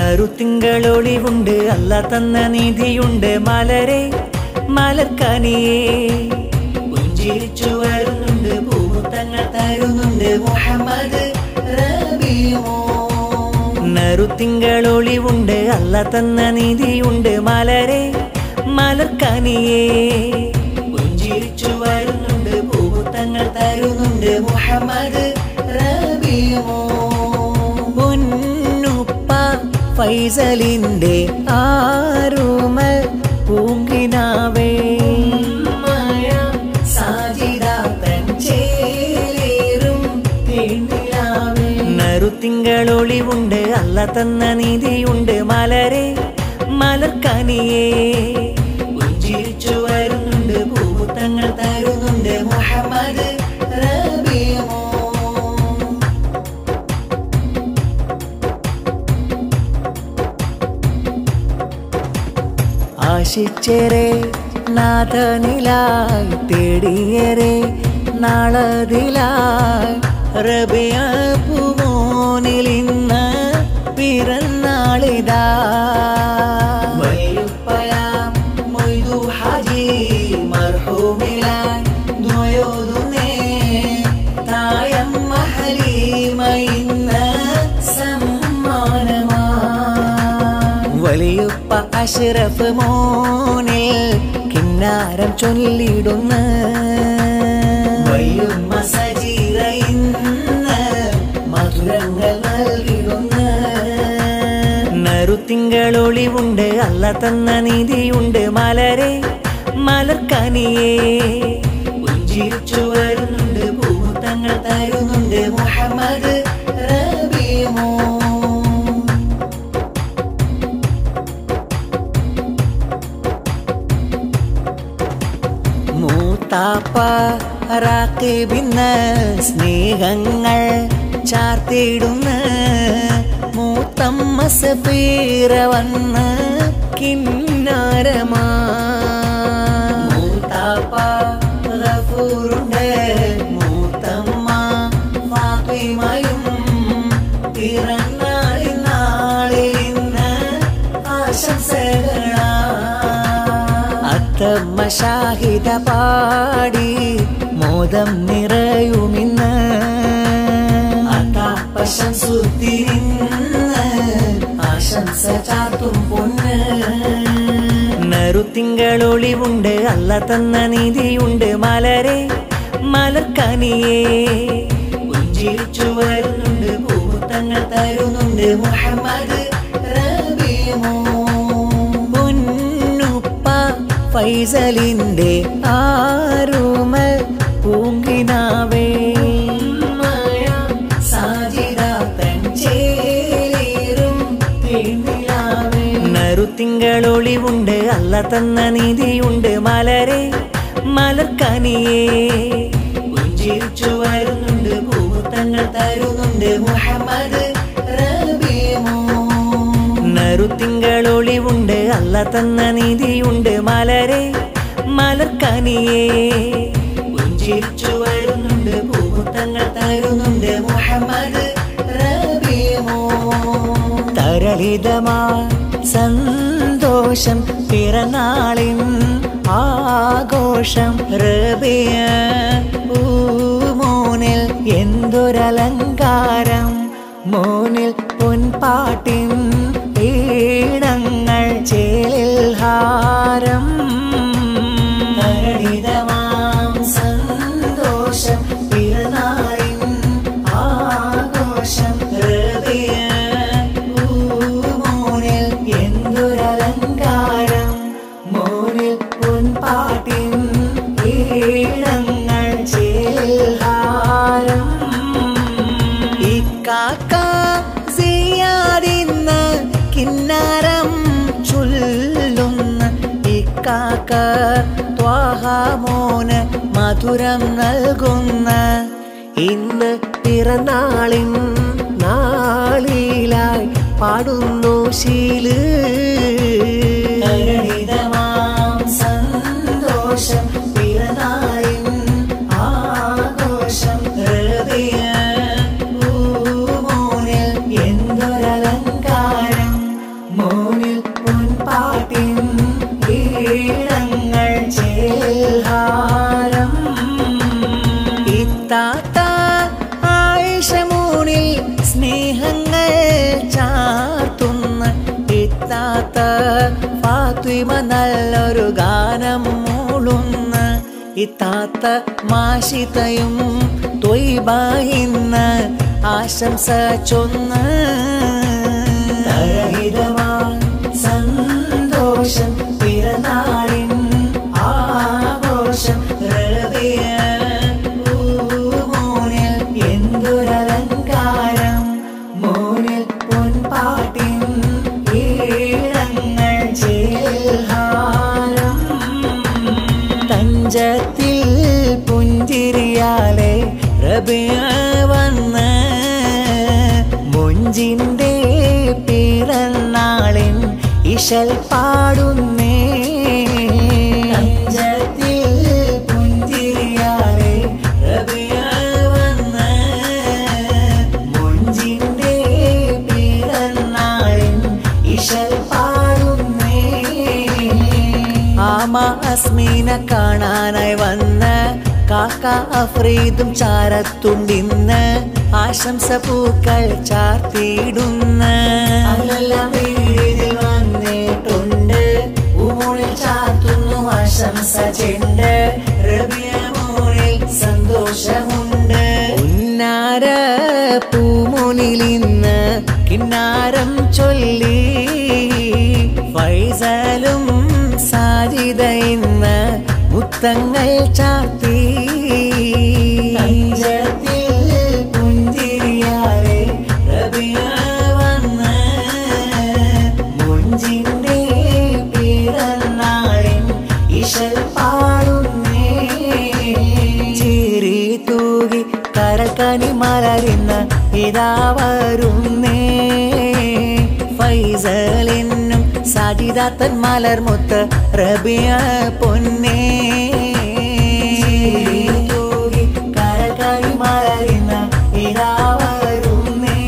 നറുത്തിങ്കളൊളിവുണ്ട് അല്ല തന്ന നിധിയുണ്ട് മലരെ മലർക്കനിയേ പുഞ്ചിരിച്ചു വരുന്നുണ്ട് പൂമുത്തങ്ങൾ തരുന്നുണ്ട് മുഹമ്മദ് റബിയോ നറുത്തിങ്കളൊളിവുണ്ട് അല്ല തന്ന നിധിയുണ്ട് മലരെ മലർക്കനിയേ പുഞ്ചിരിച്ചു വരുന്നുണ്ട് പൂമുത്തങ്ങൾ തരുന്നുണ്ട് മുഹമ്മദ് റബിയോ പൊന്നുപ്പ ഫൈസലിന്റെ ആരുമൽ പൂങ്കിനാവേ മഴ സാജിദാത്തൻ ചേലേറും തേനിലാവേ. നറുത്തിങ്കളൊളിവുണ്ട് അല്ല തന്ന നിധിയുണ്ട് മലരെ മലർക്കനിയേ പുഞ്ചിരിച്ചു വരുന്നുണ്ട് പൂത്തങ്ങൾ തരുന്നുണ്ട് മുഹമ്മദ് റബിയോ ആശിച്ചേരെ നാഥനിലായി തേടിയരെ നാളതിലായി റബിയ പൂമോനിൽ ഇന്ന് പിറന്നാളിതാ വയ്യുപ്പയാം മൊയ്തു ഹാജി മർഹൂമിലായി ദ്വയോതുനേ തായം മഹലീമ ഇന്ന് സമ്മാനമാ വലിയുപ്പ അഷ്റഫ് മോനിൽ കിന്നാരം ചൊല്ലിടുന്ന വയ്യുമ്മ സജീറ ഇന്ന് മധുരങ്ങൾ നൽകിടുന്ന നറുത്തിങ്കളൊളിവുണ്ട് അല്ല തന്ന നിധിയുണ്ട് മലരെ മലർക്കനിയേ പുഞ്ചിരിച്ചു വരുന്നുണ്ട് പൂത്തങ്ങൾ തരുന്നുണ്ട് മുഹമ്മദ് റബിമോ മൂത്താപ്പ റാക്കിബിന്ന സ്നേഹങ്ങൾ ചാർത്തിടുന്ന മൂത്തമ്മ സപീറ വന്ന് കിന്നാരമാ മൂത്താപ്പ ഗഫൂറുണ്ട് മൂത്തമ്മ ഫാത്തിമയും പിറന്നാളി നാളിൽ ഇന്ന് ആശംസകളാ അത്തമ്മ ഷാഹിദ പാടി മോദം നിറയുമിന്ന് അത്താപ്പശം സുത്തിരിന്ന് ആശംസ ചാർത്തും പൊന്ന് നറുത്തിങ്കളൊളിവുണ്ട് അല്ല തന്ന നിധിയുണ്ട് മലരെ മലർക്കനിയേ പുഞ്ചിരിച്ചു വരുന്നുണ്ട് പൂത്തങ്ങൾ തരുന്നുണ്ട് മുഹമ്മദ് റബിമോ പൊന്നുപ്പ ഫൈസലിന്റെ ആരുമൽ പൂങ്കിനാവേ മഴ സാജിദാത്തൻ ചേലേറും തേനിലാവേ. നറുത്തിങ്കളൊളിവുണ്ട് അല്ല തന്ന നിധിയുണ്ട് മലരെ മലർക്കനിയേ പുഞ്ചിരിച്ചു വരുന്നുണ്ട് പൂത്തങ്ങൾ തരുന്നുണ്ട് മുഹമ്മദ് റബിമോ നറുത്തിങ്കളൊളിവുണ്ട് അല്ല തന്ന നിധിയുണ്ട് മലരെ മലർക്കനിയേ പുഞ്ചിരിച്ചു വരുന്നുണ്ട് പൂത്തങ്ങൾ തരുന്നുണ്ട് മുഹമ്മദ് റബിമോ തരളിതമാ സന്തോഷം പിറന്നാളിൻ ആഘോഷം റബിയ പൂമോനിൽ എന്തൊരലങ്കാരം മോനിൽ പൊൻപാട്ടിൻ ഈണങ്ങൾ ചേലിൽ ഹാരം തരളിതമാം സന്തോഷം പിറന്നാളിൻ ആഘോഷം ഹൃദയ പൂമോനിൽ എന്തൊരലങ്കാരം മോനിൽ പൊൻപാട്ടിൻ ഈണങ്ങൾ ചേലിൽ ഹാരം ഇക്കാക്ക സിയാദിന്ന കിന്നാരം ചൊല്ലുന്ന ഇക്കാക്ക ത്വാഹമോന് മധുരം നൽകുന്ന ഇന്ന് പിറന്നാളിൻ നാളിലായി പാടുന്നു ശീല് സന്തോഷം പിറന്നാളിൻ ആഘോഷം ഹൃദയ പൂമോനിൽ എന്തൊരലങ്കാരം ഫാത്തിമ നല്ലൊരു ഗാനം മൂളുന്ന ഇത്താത്ത മാഷിതയും തൊയ്ബ ഇന്ന് ആശംസ ചൊന്ന് തരഹിതമാം സന്തോഷം പിറന്നാളിൻ ആഘോഷം റബിയ പൂമോനിൽ എന്തൊരലങ്കാരം മോനിൽ പൊൻപാട്ടിൻ ഈഴങ്ങൾ ചേൽഹാരം തഞ്ചത്തിൽ പുഞ്ചിരിയാലെ റബിയ വന്ന് മുഞ്ചിൻ്റെ പിറന്നാളിൻ ഇശൽ പാടുന്നേ തഞ്ചത്തിൽ പുഞ്ചിരിയാലെ റബിയ വന്ന് മുഞ്ചിൻ്റെ പിറന്നാളിൻ ഇശൽ പാടുന്നേ ആമ അസ്മീന കാണാനായി വന്ന കാക്ക അഫ്രീദും ചാരത്തുണ്ടിന്ന് ആശംസ പൂക്കൾ ചാർത്തിയിടുന്ന അല്ലെല്ലാം വീടിൽ വന്നിട്ടുണ്ട് ഊണിൽ ചാർത്തുന്നു ആശംസ ചെണ്ട് റബിയ മോണിൽ സന്തോഷമുണ്ട് ഉന്നാര പൂമുനിൽ ഇന്ന് കിന്നാരം ചൊല്ലി ഫൈസലും സാജിത ഇന്ന് മുത്തങ്ങൾ ചാർത്തി തഞ്ചത്തിൽ പുഞ്ചിരിയാലെ റബിയ വന്ന് മുഞ്ചിന്റെ പിറന്നാളിൻ ഇശൽ പാടുന്നേ ചിരി തൂകി കരക്കനി മലരുന്ന ഇതാ വരുന്നേ ഫൈസലിനും സാജിദാത്തൻ മലർമുത്ത് റബിയ പൊന്നേ ചിരി തൂകി കരക്കനി മലരുന്ന ഇതാ വരുന്നേ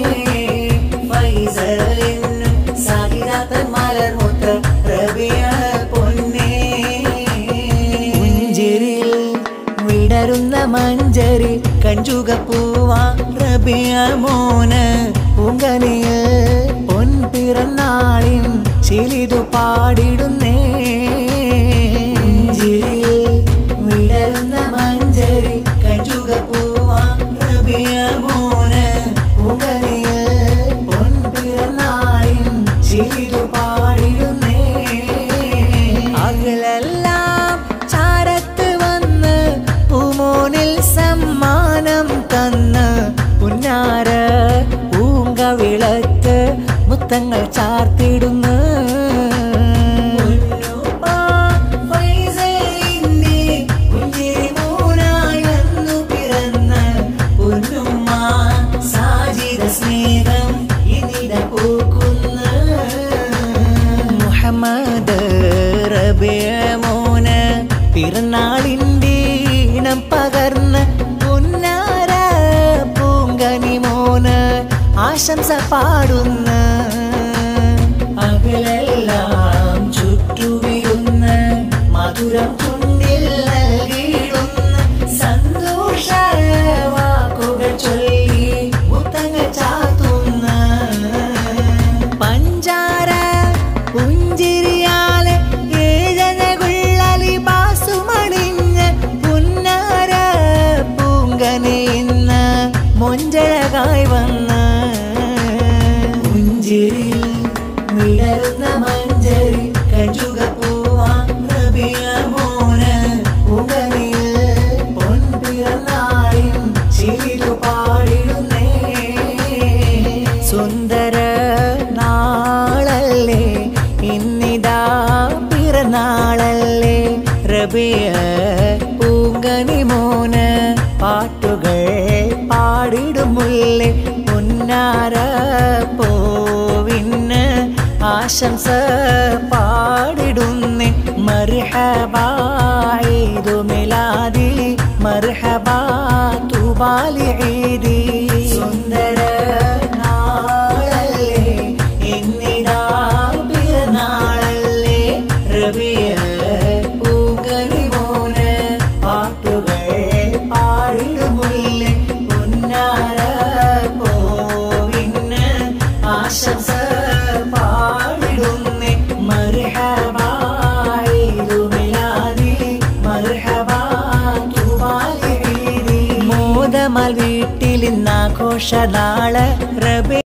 ഫൈസലിനും സാജിദാത്തൻ മലർമുത്ത് റബിയ പൊന്നേ പുഞ്ചിരിൽ വിടരുന്ന മഞ്ചരി കഞ്ചുക പൂവാ റബിയ മോന് പൂങ്കനിയിൽ പൊൻ പിറന്നാളിൻ ചിലിതു പാടിടുന്നേ പുഞ്ചിരിൽ വിടരുന്ന മഞ്ചരി കഞ്ചുക പൂവാ റബിയ മോന് പൂങ്കനിയിൽ പൊൻ പിറന്നാളിൻ ചിലിതു പാടിടുന്നേ അകലെല്ലാം ചാരത്ത് വന്ന് പൂമോനിൽ സമ്മാനം തന്ന് പുന്നാര പൂങ്ക വിളക്ക് മുത്തങ്ങൾ ചാർത്തിടുന്നു പൊന്നുപ്പാ ഫൈസലിന്റെ പുഞ്ചിരി മോനായെന്നു പിറന്ന പൊന്നുമ്മ സാജിദ സ്നേഹം ഇനിത പൂക്കുന്ന മുഹമ്മദ് റബിയ മോന് പിറന്നാളിൻ്റെ ഇണം പകർന്ന് പുന്നാര പൂങ്കനി മോന് ആശംസ പാടുന്ന അകലെല്ലാം ചുറ്റുവിരുന്ന മധുരം ചുണ്ടിൽ നൽകിയിടുന്ന സന്തോഷ വാക്കുകൾ ചൊല്ലി മുത്തങ്ങ ചാത്തുന്ന പഞ്ചാര പുഞ്ചിരിയാലെ ഏഴനകുള്ളലി ബാസുമണിഞ്ഞ് പുന്നാര പൂങ്കനെ ഇന്ന് മൊഞ്ചഴകായി വന്ന പുഞ്ചിരിൽ വിടരുന്ന മഞ്ചരി കഞ്ചുക പൂവാ റബിയ മോന് പൂങ്കനിൽ പൊൻപിറന്നാളിൻ ചിരിതു പാടിടുന്നേ സുന്ദര നാളല്ലേ ഇന്നിതാ പിറന്നാളല്ലേ റബിയ പൂങ്കനി മോന് പാട്ടുകൾ പാടിടുമുല്ലേ പൊന്നാര പോവിന് ആശംസ പാടിടുന്നേ മർഹബാ ഈദു മിലാദി മർഹബാ തുബാലി ഈദി സുന്ദര നാളല്ലേ ഇന്നിതാ പിറന്നാളല്ലേ റബിയ പൂങ്കനി മോന് പാട്ടുകൾ പാടിടുമുല്ലേ പൊന്നാര പോവിന് ആശംസ പാടിടുന്നേ മർഹബാ സന്തോഷനാള് റബി